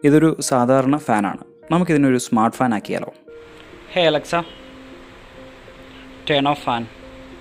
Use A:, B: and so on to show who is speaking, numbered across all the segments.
A: ഇതൊരു സാധാരണ ഫാനാണ് നമുക്കിതിനൊരു സ്മാർട്ട് ഫാൻ ആക്കിയാലോ hey Alexa turn off fan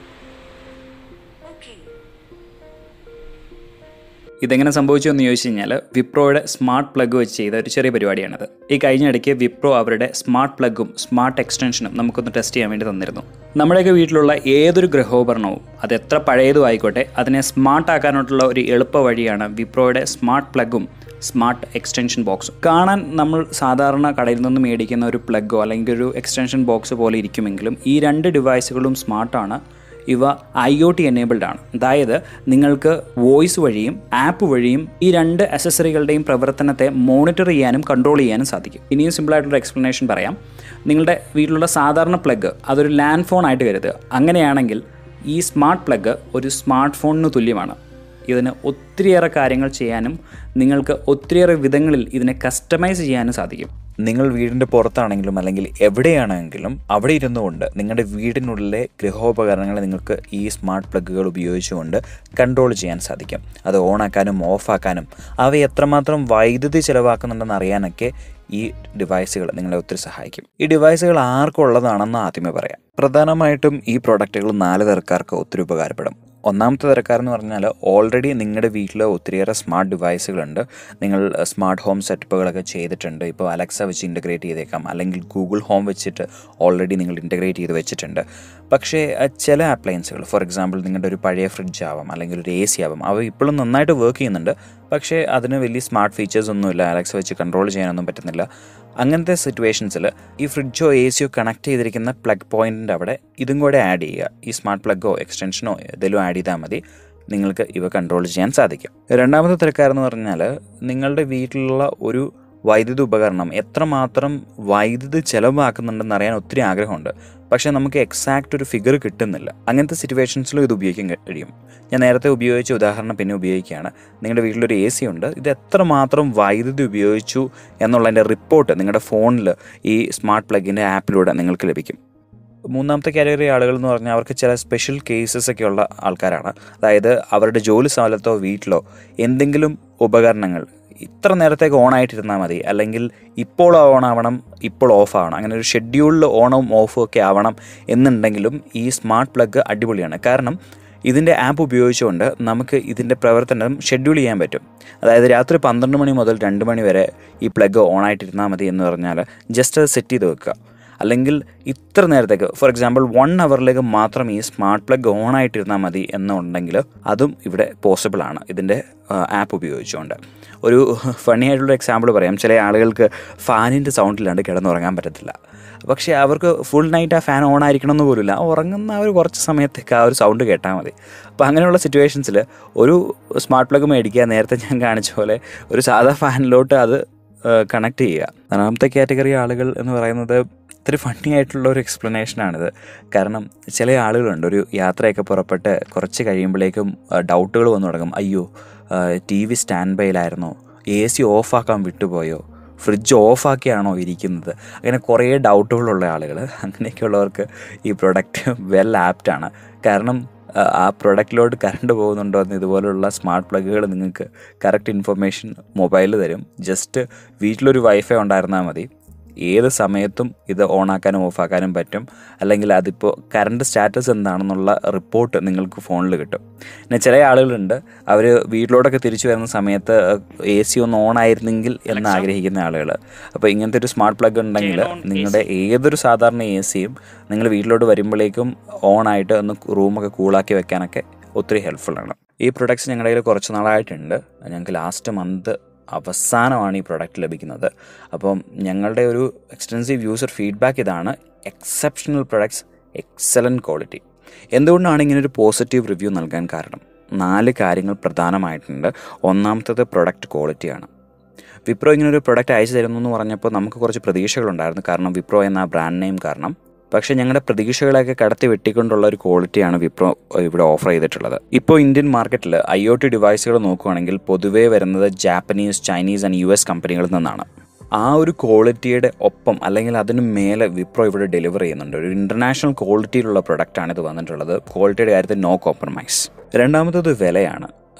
A: ഇതെങ്ങനെ സംഭവിച്ചു എന്ന് ചോദിച്ചു കഴിഞ്ഞാൽ വിപ്രോയുടെ സ്മാർട്ട് പ്ലഗ് വെച്ച് ചെയ്ത ഒരു ചെറിയ പരിപാടിയാണിത് ഈ കഴിഞ്ഞ ഇടയ്ക്ക് വിപ്രോ അവരുടെ സ്മാർട്ട് പ്ലഗും സ്മാർട്ട് എക്സ്റ്റൻഷനും നമുക്കൊന്ന് ടെസ്റ്റ് ചെയ്യാൻ വേണ്ടി തന്നിരുന്നു നമ്മുടെയൊക്കെ വീട്ടിലുള്ള ഏതൊരു ഗൃഹോപകരണവും അത് എത്ര പഴയതും ആയിക്കോട്ടെ അതിനെ സ്മാർട്ട് ആക്കാനായിട്ടുള്ള ഒരു എളുപ്പ വഴിയാണ് വിപ്രോയുടെ സ്മാർട്ട് പ്ലഗും സ്മാർട്ട് എക്സ്റ്റൻഷൻ ബോക്സും കാണാൻ നമ്മൾ സാധാരണ കടയിൽ നിന്ന് മേടിക്കുന്ന ഒരു പ്ലഗോ അല്ലെങ്കിൽ ഒരു എക്സ്റ്റൻഷൻ ബോക്സ് പോലെ ഇരിക്കുമെങ്കിലും ഈ രണ്ട് ഡിവൈസുകളും സ്മാർട്ടാണ് ഇവ ഐ ഒ ടി എനേബിൾഡ് ആണ് അതായത് നിങ്ങൾക്ക് വോയിസ് വഴിയും ആപ്പ് വഴിയും ഈ രണ്ട് അസസറികളുടെയും പ്രവർത്തനത്തെ മോണിറ്റർ ചെയ്യാനും കൺട്രോൾ ചെയ്യാനും സാധിക്കും ഇനിയും സിമ്പിളായിട്ടുള്ള എക്സ്പ്ലനേഷൻ പറയാം നിങ്ങളുടെ വീട്ടിലുള്ള സാധാരണ പ്ലഗ് അതൊരു ലാൻഡ് ഫോൺ ആയിട്ട് കരുതുക അങ്ങനെയാണെങ്കിൽ ഈ സ്മാർട്ട് പ്ലഗ് ഒരു സ്മാർട്ട് ഫോണിന് തുല്യമാണ് ഇതിന് ഒത്തിരിയേറെ കാര്യങ്ങൾ ചെയ്യാനും നിങ്ങൾക്ക് ഒത്തിരിയേറെ വിധങ്ങളിൽ ഇതിനെ കസ്റ്റമൈസ് ചെയ്യാനും സാധിക്കും
B: നിങ്ങൾ വീടിൻ്റെ പുറത്താണെങ്കിലും അല്ലെങ്കിൽ എവിടെയാണെങ്കിലും അവിടെ ഇരുന്നുകൊണ്ട് നിങ്ങളുടെ വീടിനുള്ളിലെ ഗൃഹോപകരണങ്ങളെ നിങ്ങൾക്ക് ഈ സ്മാർട്ട് പ്ലഗുകൾ ഉപയോഗിച്ചുകൊണ്ട് കൺട്രോൾ ചെയ്യാൻ സാധിക്കും അത് ഓണാക്കാനും ഓഫാക്കാനും അവ എത്രമാത്രം വൈദ്യുതി ചിലവാക്കുന്നുണ്ടെന്ന് അറിയാനൊക്കെ ഈ ഡിവൈസുകൾ നിങ്ങളെ ഒത്തിരി സഹായിക്കും ഈ ഡിവൈസുകൾ ആർക്കുള്ളതാണെന്ന് ആദ്യമേ പറയാം പ്രധാനമായിട്ടും ഈ പ്രോഡക്റ്റുകൾ നാല് തരക്കാർക്ക് ഒത്തിരി ഉപകാരപ്പെടും ഒന്നാമത്തെ തരക്കാരെന്ന് പറഞ്ഞാൽ ഓൾറെഡി നിങ്ങളുടെ വീട്ടിൽ ഒത്തിരിയേറെ സ്മാർട്ട് ഡിവൈസുകളുണ്ട് നിങ്ങൾ സ്മാർട്ട് ഹോം സെറ്റപ്പുകളൊക്കെ ചെയ്തിട്ടുണ്ട് ഇപ്പോൾ അലക്സ വെച്ച് ഇൻ്റഗ്രേറ്റ് ചെയ്തേക്കാം അല്ലെങ്കിൽ ഗൂഗിൾ ഹോം വെച്ചിട്ട് ഓൾറെഡി നിങ്ങൾ ഇൻ്റഗ്രേറ്റ് ചെയ്ത് വെച്ചിട്ടുണ്ട് പക്ഷേ അഹ് ചില അപ്ലയൻസുകൾ ഫോർ എക്സാമ്പിൾ നിങ്ങളുടെ ഒരു പഴയ ഫ്രിഡ്ജ് ആവാം അല്ലെങ്കിൽ ഒരു എ സി ആവാം അവ ഇപ്പോഴും നന്നായിട്ട് വർക്ക് ചെയ്യുന്നുണ്ട് പക്ഷേ അതിന് വലിയ സ്മാർട്ട് ഫീച്ചേഴ്സ് ഒന്നുമില്ല അലക്സ വെച്ച് കൺട്രോൾ ചെയ്യാനൊന്നും പറ്റുന്നില്ല അങ്ങനത്തെ സിറ്റുവേഷൻസിൽ ഈ ഫ്രിഡ്ജോ എ സിയോ കണക്ട് ചെയ്തിരിക്കുന്ന പ്ലഗ് പോയിൻറ്റിൻ്റെ അവിടെ ഇതും കൂടെ ആഡ് ചെയ്യുക ഈ സ്മാർട്ട് പ്ലഗോ എക്സ്റ്റൻഷനോ ഏതെങ്കിലും ആഡ് ചെയ്താൽ മതി നിങ്ങൾക്ക് ഇവ കൺട്രോൾ ചെയ്യാൻ സാധിക്കും രണ്ടാമത്തെ തിരക്കാരെന്ന് പറഞ്ഞാൽ നിങ്ങളുടെ വീട്ടിലുള്ള ഒരു വൈദ്യുതി ഉപകരണം എത്രമാത്രം വൈദ്യുതി ചിലവാക്കുന്നുണ്ടെന്ന് അറിയാൻ ഒത്തിരി ആഗ്രഹമുണ്ട് പക്ഷേ നമുക്ക് എക്സാക്റ്റ് ഒരു ഫിഗർ കിട്ടുന്നില്ല അങ്ങനത്തെ സിറ്റുവേഷൻസിലും ഇത് ഉപയോഗിക്കാൻ കഴിയും ഞാൻ നേരത്തെ ഉപയോഗിച്ച ഉദാഹരണം പിന്നെ ഉപയോഗിക്കുകയാണ് നിങ്ങളുടെ വീട്ടിലൊരു എ സി ഉണ്ട് ഇത് എത്രമാത്രം വൈദ്യുതി ഉപയോഗിച്ചു എന്നുള്ളതിൻ്റെ റിപ്പോർട്ട് നിങ്ങളുടെ ഫോണിൽ ഈ സ്മാർട്ട് പ്ലഗിൻ്റെ ആപ്പിലൂടെ നിങ്ങൾക്ക് ലഭിക്കും മൂന്നാമത്തെ കാറ്റഗറി ആളുകൾ എന്ന് പറഞ്ഞാൽ അവർക്ക് ചില സ്പെഷ്യൽ കേസസ് ഒക്കെ ഉള്ള ആൾക്കാരാണ് അതായത് അവരുടെ ജോലി സ്ഥലത്തോ വീട്ടിലോ എന്തെങ്കിലും ഉപകരണങ്ങൾ ഇത്ര നേരത്തേക്ക് ഓൺ ആയിട്ടിരുന്നാൽ മതി അല്ലെങ്കിൽ ഇപ്പോൾ ഓൺ ആവണം ഇപ്പോൾ ഓഫ് ആവണം അങ്ങനെ ഒരു ഷെഡ്യൂളിൽ ഓണും ഓഫും ഒക്കെ ആവണം എന്നുണ്ടെങ്കിലും ഈ സ്മാർട്ട് പ്ലഗ് അടിപൊളിയാണ് കാരണം ഇതിൻ്റെ ആപ്പ് ഉപയോഗിച്ചുകൊണ്ട് നമുക്ക് ഇതിൻ്റെ പ്രവർത്തനം ഷെഡ്യൂൾ ചെയ്യാൻ പറ്റും അതായത് രാത്രി പന്ത്രണ്ട് മണി മുതൽ രണ്ട് മണി വരെ ഈ പ്ലഗ് ഓൺ ആയിട്ടിരുന്നാൽ മതി എന്ന് പറഞ്ഞാൽ ജസ്റ്റ് അത് സെറ്റ് ചെയ്ത് വെക്കുക അല്ലെങ്കിൽ ഇത്ര നേരത്തേക്ക് ഫോർ എക്സാമ്പിൾ വൺ അവറിലേക്ക് മാത്രം ഈ സ്മാർട്ട് പ്ലഗ് ഓൺ ആയിട്ടിരുന്നാൽ മതി എന്നുണ്ടെങ്കിൽ അതും ഇവിടെ പോസിബിൾ ആണ് ഇതിൻ്റെ ആപ്പ് ഉപയോഗിച്ചുകൊണ്ട് ഒരു ഫണി ആയിട്ടുള്ള എക്സാമ്പിൾ പറയാം ചില ആളുകൾക്ക് ഫാനിൻ്റെ സൗണ്ടില്ലാണ്ട് കിടന്നുറങ്ങാൻ പറ്റത്തില്ല പക്ഷേ അവർക്ക് ഫുൾ നൈറ്റ് ആ ഫാൻ ഓൺ ആയിരിക്കണം എന്ന് പോലുമില്ല ഉറങ്ങുന്ന ആ ഒരു കുറച്ച് സമയത്തേക്ക് ആ ഒരു സൗണ്ട് കേട്ടാൽ മതി അപ്പോൾ അങ്ങനെയുള്ള സിറ്റുവേഷൻസിൽ ഒരു സ്മാർട്ട് പ്ലഗ് മേടിക്കുക നേരത്തെ ഞാൻ കാണിച്ച പോലെ ഒരു സാധാ ഫാനിലോട്ട് അത് കണക്ട് ചെയ്യുക നാലാമത്തെ കാറ്റഗറി ആളുകൾ എന്ന് പറയുന്നത് ഇത്തിരി ഫണ്ണി ആയിട്ടുള്ള ഒരു എക്സ്പ്ലനേഷനാണിത് കാരണം ചില ആളുകളുണ്ട് ഒരു യാത്രയൊക്കെ പുറപ്പെട്ട് കുറച്ച് കഴിയുമ്പോഴേക്കും ഡൗട്ടുകൾ വന്നു തുടങ്ങും അയ്യോ ടി വി സ്റ്റാൻഡ് ബൈയിലായിരുന്നോ എ സി ഓഫാക്കാൻ വിട്ടുപോയോ ഫ്രിഡ്ജ് ഓഫാക്കിയാണോ ഇരിക്കുന്നത് അങ്ങനെ കുറേ ഡൗട്ടുകളുള്ള ആളുകൾ അങ്ങനെയൊക്കെയുള്ളവർക്ക് ഈ പ്രൊഡക്റ്റ് വെൽ ആപ്റ്റാണ് കാരണം ആ പ്രൊഡക്റ്റിലോട്ട് കറണ്ട് പോകുന്നുണ്ടോ എന്ന് ഇതുപോലുള്ള സ്മാർട്ട് പ്ലഗുകൾ നിങ്ങൾക്ക് കറക്റ്റ് ഇൻഫർമേഷൻ മൊബൈലിൽ തരും ജസ്റ്റ് വീട്ടിലൊരു വൈഫൈ ഉണ്ടായിരുന്നാൽ മതി ഏത് സമയത്തും ഇത് ഓണാക്കാനും ഓഫാക്കാനും പറ്റും അല്ലെങ്കിൽ അതിപ്പോൾ കറണ്ട് സ്റ്റാറ്റസ് എന്താണെന്നുള്ള റിപ്പോർട്ട് നിങ്ങൾക്ക് ഫോണിൽ കിട്ടും പിന്നെ ചില ആളുകളുണ്ട് അവർ വീട്ടിലോട്ടൊക്കെ തിരിച്ചു വരുന്ന സമയത്ത് എ സി ഒന്ന് ഓൺ ആയിരുന്നെങ്കിൽ എന്ന് ആഗ്രഹിക്കുന്ന ആളുകൾ അപ്പോൾ ഇങ്ങനത്തെ ഒരു സ്മാർട്ട് പ്ലഗ് ഉണ്ടെങ്കിൽ നിങ്ങളുടെ ഏതൊരു സാധാരണ എ സിയും നിങ്ങൾ വീട്ടിലോട്ട് വരുമ്പോഴേക്കും ഓൺ ആയിട്ട് ഒന്ന് റൂമൊക്കെ കൂളാക്കി വെക്കാനൊക്കെ ഒത്തിരി ഹെൽപ്ഫുള്ളാണ് ഈ പ്രൊഡക്ട്സ് ഞങ്ങളുടെ കയ്യിൽ കുറച്ച് നാളായിട്ടുണ്ട് ഞങ്ങൾക്ക് ലാസ്റ്റ് മന്ത് അവസാനമാണ് ഈ പ്രൊഡക്റ്റ് ലഭിക്കുന്നത് അപ്പം ഞങ്ങളുടെ ഒരു എക്സ്റ്റൻസീവ് യൂസർ ഫീഡ്ബാക്ക് ഇതാണ് എക്സെപ്ഷണൽ പ്രൊഡക്ട്സ് എക്സലൻറ്റ് ക്വാളിറ്റി എന്തുകൊണ്ടാണ് ഇങ്ങനെ ഒരു പോസിറ്റീവ് റിവ്യൂ നൽകാൻ കാരണം നാല് കാര്യങ്ങൾ പ്രധാനമായിട്ടുണ്ട് ഒന്നാമത്തത് പ്രൊഡക്റ്റ് ക്വാളിറ്റിയാണ് വിപ്രോ ഇങ്ങനെ ഒരു പ്രൊഡക്റ്റ് അയച്ചു തരുന്നു എന്ന് പറഞ്ഞപ്പോൾ നമുക്ക് കുറച്ച് പ്രതീക്ഷകളുണ്ടായിരുന്നു കാരണം വിപ്രോ എന്ന ബ്രാൻഡ് നെയിം കാരണം പക്ഷേ ഞങ്ങളുടെ പ്രതീക്ഷകളെയൊക്കെ കടത്തി വെട്ടിക്കൊണ്ടുള്ള ഒരു ക്വാളിറ്റിയാണ് വിപ്രോ ഇവിടെ ഓഫർ ചെയ്തിട്ടുള്ളത് ഇപ്പോൾ ഇന്ത്യൻ മാർക്കറ്റിൽ ഐ ഒ ടി ഡിവൈസുകൾ നോക്കുകയാണെങ്കിൽ പൊതുവേ വരുന്നത് Japanese Chinese and U S കമ്പനികളിൽ നിന്നാണ് ആ ഒരു ക്വാളിറ്റിയുടെ ഒപ്പം അല്ലെങ്കിൽ അതിന് മേലെ വിപ്രോ ഇവിടെ ഡെലിവർ ചെയ്യുന്നുണ്ട് ഒരു ഇൻ്റർനാഷണൽ ക്വാളിറ്റിയിലുള്ള പ്രൊഡക്റ്റാണ് ഇത് വന്നിട്ടുള്ളത് ക്വാളിറ്റിയുടെ കാര്യത്തിൽ നോ കോംപ്രമൈസ് രണ്ടാമത്തത് വിലയാണ്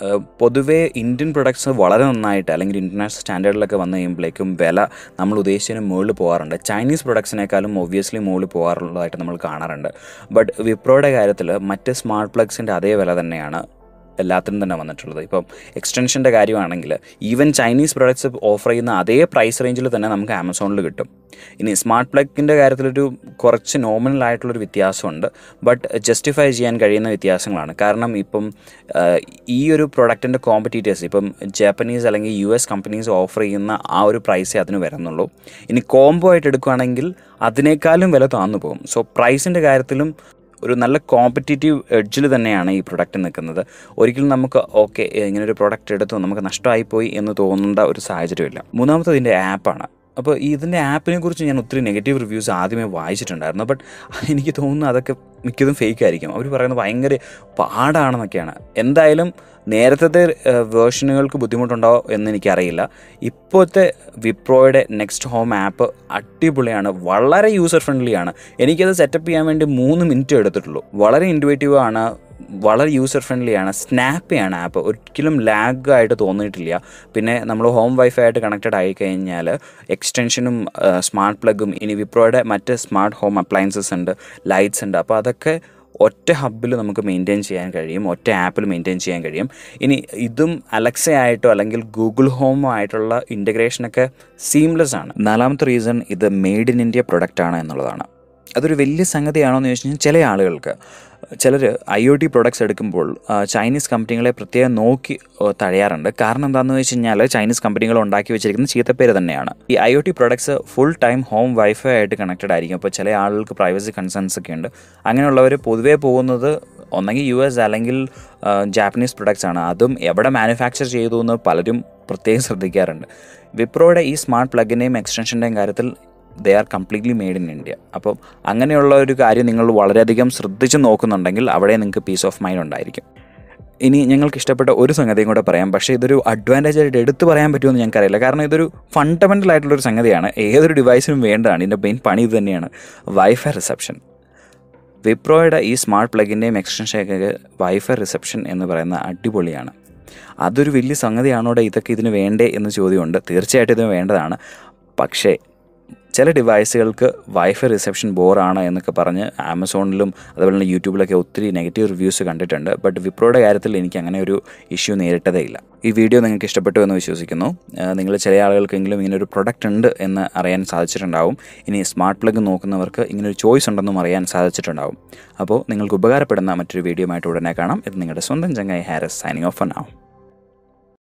B: ഏഹ്, പൊതുവേ ഇന്ത്യൻ പ്രൊഡക്ട്സ് വളരെ നന്നായിട്ട് അല്ലെങ്കിൽ ഇൻ്റർനാഷണൽ സ്റ്റാൻഡേർഡിലൊക്കെ വന്നു കഴിയുമ്പോഴേക്കും വില നമ്മൾ ഉദ്ദേശിച്ചതിന് മുകളിൽ പോകാറുണ്ട് ചൈനീസ് പ്രൊഡക്ട്സിനേക്കാളും ഒബ്വിയസ്ലി മുകളിൽ പോകാറുള്ളതായിട്ട് നമ്മൾ കാണാറുണ്ട് ബട്ട് വിപ്രോയുടെ കാര്യത്തിൽ മറ്റ് സ്മാർട്ട് പ്ലഗ്സിൻ്റെ അതേ വില തന്നെയാണ് എല്ലാത്തിനും തന്നെ വന്നിട്ടുള്ളത് ഇപ്പം എക്സ്റ്റൻഷൻ്റെ കാര്യമാണെങ്കിൽ ഈവൻ ചൈനീസ് പ്രൊഡക്ട്സ് ഓഫർ ചെയ്യുന്ന അതേ പ്രൈസ് റേഞ്ചിൽ തന്നെ നമുക്ക് ആമസോണിൽ കിട്ടും ഇനി സ്മാർട്ട് പ്ലഗിൻ്റെ കാര്യത്തിലൊരു കുറച്ച് നോമിനൽ ആയിട്ടുള്ളൊരു വ്യത്യാസമുണ്ട് ബട്ട് ജസ്റ്റിഫൈ ചെയ്യാൻ കഴിയുന്ന വ്യത്യാസങ്ങളാണ് കാരണം ഇപ്പം ആ, ഈ ഒരു പ്രൊഡക്റ്റിൻ്റെ കോമ്പറ്റീറ്റേഴ്സ് ഇപ്പം ജാപ്പനീസ് അല്ലെങ്കിൽ യു എസ് കമ്പനീസ് ഓഫർ ചെയ്യുന്ന ആ ഒരു പ്രൈസേ അതിന് വരുന്നുള്ളൂ ഇനി കോംബോ ആയിട്ട് എടുക്കുകയാണെങ്കിൽ അതിനേക്കാളും വില താന്നു പോകും സോ പ്രൈസിൻ്റെ കാര്യത്തിലും ഒരു നല്ല കോമ്പറ്റീറ്റീവ് എഡ്ജിൽ തന്നെയാണ് ഈ പ്രൊഡക്റ്റ് നിൽക്കുന്നത് ഒരിക്കലും നമുക്ക് ഓക്കെ ഇങ്ങനെ ഒരു പ്രൊഡക്റ്റ് എടുത്തു നമുക്ക് നഷ്ടമായി പോയി എന്ന് തോന്നേണ്ട ഒരു സാഹചര്യമില്ല മൂന്നാമത്തെ ഇതിൻ്റെ ആപ്പാണ് അപ്പോൾ ഇതിൻ്റെ ആപ്പിനെ കുറിച്ച് ഞാൻ ഒത്തിരി നെഗറ്റീവ് റിവ്യൂസ് ആദ്യമേ വായിച്ചിട്ടുണ്ടായിരുന്നു ബട്ട് എനിക്ക് തോന്നുന്നു അതൊക്കെ മിക്കതും ഫേക്ക് ആയിരിക്കും അവർ പറയുന്നത് ഭയങ്കര പാടാണെന്നൊക്കെയാണ് എന്തായാലും നേരത്തെ വേർഷനുകൾക്ക് ബുദ്ധിമുട്ടുണ്ടാവോ എന്ന് എനിക്കറിയില്ല ഇപ്പോഴത്തെ വിപ്രോയുടെ നെക്സ്റ്റ് ഹോം ആപ്പ് അടിപൊളിയാണ് വളരെ യൂസർ ഫ്രണ്ട്ലി ആണ് എനിക്കത് സെറ്റപ്പ് ചെയ്യാൻ വേണ്ടി മൂന്ന് മിനിറ്റ് എടുത്തിട്ടുള്ളൂ വളരെ ഇൻറ്റുവേറ്റീവ് ആണ് വളരെ യൂസർ ഫ്രണ്ട്ലി ആണ് സ്നാപ്പിയാണ് ആപ്പ് ഒരിക്കലും ലാഗ് ആയിട്ട് തോന്നിയിട്ടില്ല പിന്നെ നമ്മൾ ഹോം വൈഫൈ ആയിട്ട് കണക്റ്റഡ് ആയി കഴിഞ്ഞാൽ എക്സ്റ്റൻഷനും സ്മാർട്ട് പ്ലഗും ഇനി വിപ്രോയുടെ മറ്റ് സ്മാർട്ട് ഹോം അപ്ലയൻസസ് ഉണ്ട് ലൈറ്റ്സ് ഉണ്ട് അപ്പോൾ അതൊക്കെ ഒറ്റ ഹബ്ബിൽ നമുക്ക് മെയിൻറ്റെയിൻ ചെയ്യാൻ കഴിയും ഒറ്റ ആപ്പിൽ മെയിൻറ്റെയിൻ ചെയ്യാൻ കഴിയും ഇനി ഇതും അലക്സ ആയിട്ടോ അല്ലെങ്കിൽ ഗൂഗിൾ ഹോമോ ആയിട്ടുള്ള ഇൻ്റഗ്രേഷനൊക്കെ സീംലെസ് ആണ് നാലാമത്തെ റീസൺ ഇത് മെയ്ഡ് ഇൻ ഇന്ത്യ പ്രൊഡക്റ്റ് ആണ് എന്നുള്ളതാണ് അതൊരു വലിയ സംഗതിയാണോ എന്ന് ചോദിച്ചു കഴിഞ്ഞാൽ ചില ആളുകൾക്ക് ചിലർ ഐ ഒ ടി പ്രൊഡക്ട്സ് എടുക്കുമ്പോൾ ആ, ചൈനീസ് കമ്പനികളെ പ്രത്യേകം നോക്കി ആ, തഴയാറുണ്ട് കാരണം എന്താണെന്ന് വെച്ച് കഴിഞ്ഞാൽ ചൈനീസ് കമ്പനികൾ ഉണ്ടാക്കി വെച്ചിരിക്കുന്ന ചീത്തപ്പേര് തന്നെയാണ് ഈ I O T products full time home wifi ആയിട്ട് കണക്റ്റഡ് ആയിരിക്കും അപ്പോൾ ചില ആളുകൾക്ക് പ്രൈവസി കൺസേൺസ് ഒക്കെ ഉണ്ട് അങ്ങനെയുള്ളവർ പൊതുവേ പോകുന്നത് ഒന്നെങ്കിൽ യു എസ് അല്ലെങ്കിൽ ആ, ജാപ്പനീസ് പ്രൊഡക്ട്സ് ആണ് അതും എവിടെ മാനുഫാക്ചർ ചെയ്തു എന്ന് പലരും പ്രത്യേകം ശ്രദ്ധിക്കാറുണ്ട് വിപ്രോയുടെ ഈ സ്മാർട്ട് പ്ലഗിൻ്റെയും എക്സ്റ്റൻഷൻ്റെയും കാര്യത്തിൽ they are completely made in India അപ്പം അങ്ങനെയുള്ള ഒരു കാര്യം നിങ്ങൾ വളരെയധികം ശ്രദ്ധിച്ച് നോക്കുന്നുണ്ടെങ്കിൽ അവിടെ നിങ്ങൾക്ക് പീസ് ഓഫ് മൈൻഡ് ഉണ്ടായിരിക്കും ഇനി ഞങ്ങൾക്ക് ഇഷ്ടപ്പെട്ട ഒരു സംഗതിയും കൂടെ പറയാം പക്ഷേ ഇതൊരു അഡ്വാൻറ്റേജ് ആയിട്ട് എടുത്തു പറയാൻ പറ്റുമെന്ന് ഞങ്ങൾക്കറിയില്ല കാരണം ഇതൊരു ഫണ്ടമെൻ്റൽ ആയിട്ടുള്ളൊരു സംഗതിയാണ് ഏതൊരു ഡിവൈസിനും വേണ്ടതാണ് ഇതിൻ്റെ മെയിൻ പണി ഇത് തന്നെയാണ് വൈഫൈ റിസപ്ഷൻ വിപ്രോയുടെ ഈ സ്മാർട്ട് പ്ലഗിൻ്റെയും എക്സ്റ്റൻഷനൊക്കെ വൈഫൈ റിസപ്ഷൻ എന്ന് പറയുന്ന അടിപൊളിയാണ് അതൊരു വലിയ സംഗതിയാണോടെ ഇതൊക്കെ ഇതിന് വേണ്ടേ എന്ന് ചോദ്യമുണ്ട് തീർച്ചയായിട്ടും ഇതിന് വേണ്ടതാണ് പക്ഷേ ചില ഡിവൈസുകൾക്ക് വൈഫൈ റിസപ്ഷൻ ബോറാണ് എന്നൊക്കെ പറഞ്ഞ് ആമസോണിലും അതുപോലെ തന്നെ യൂട്യൂബിലൊക്കെ ഒത്തിരി നെഗറ്റീവ് റിവ്യൂസ് കണ്ടിട്ടുണ്ട് ബട്ട് വിപ്രോയുടെ കാര്യത്തിൽ എനിക്ക് അങ്ങനെ ഒരു ഇഷ്യൂ നേരിട്ടതേ ഇല്ല ഈ വീഡിയോ നിങ്ങൾക്ക് ഇഷ്ടപ്പെട്ടു എന്ന് വിശ്വസിക്കുന്നു നിങ്ങൾ ചില ആളുകൾക്കെങ്കിലും ഇങ്ങനെ ഒരു പ്രൊഡക്റ്റ് ഉണ്ട് എന്ന് അറിയാൻ സാധിച്ചിട്ടുണ്ടാവും ഇനി സ്മാർട്ട് പ്ലഗ് നോക്കുന്നവർക്ക് ഇങ്ങനെ ഒരു ചോയ്സ് ഉണ്ടെന്നും അറിയാൻ സാധിച്ചിട്ടുണ്ടാവും അപ്പോൾ നിങ്ങൾക്ക് ഉപകാരപ്പെടുന്ന മറ്റൊരു വീഡിയോ ആയിട്ട് ഉടനെ കാണാം ഇത് നിങ്ങളുടെ സ്വന്തം ചങ്ങായി ഹാരസ് സൈനിങ് ഓഫ് നാവും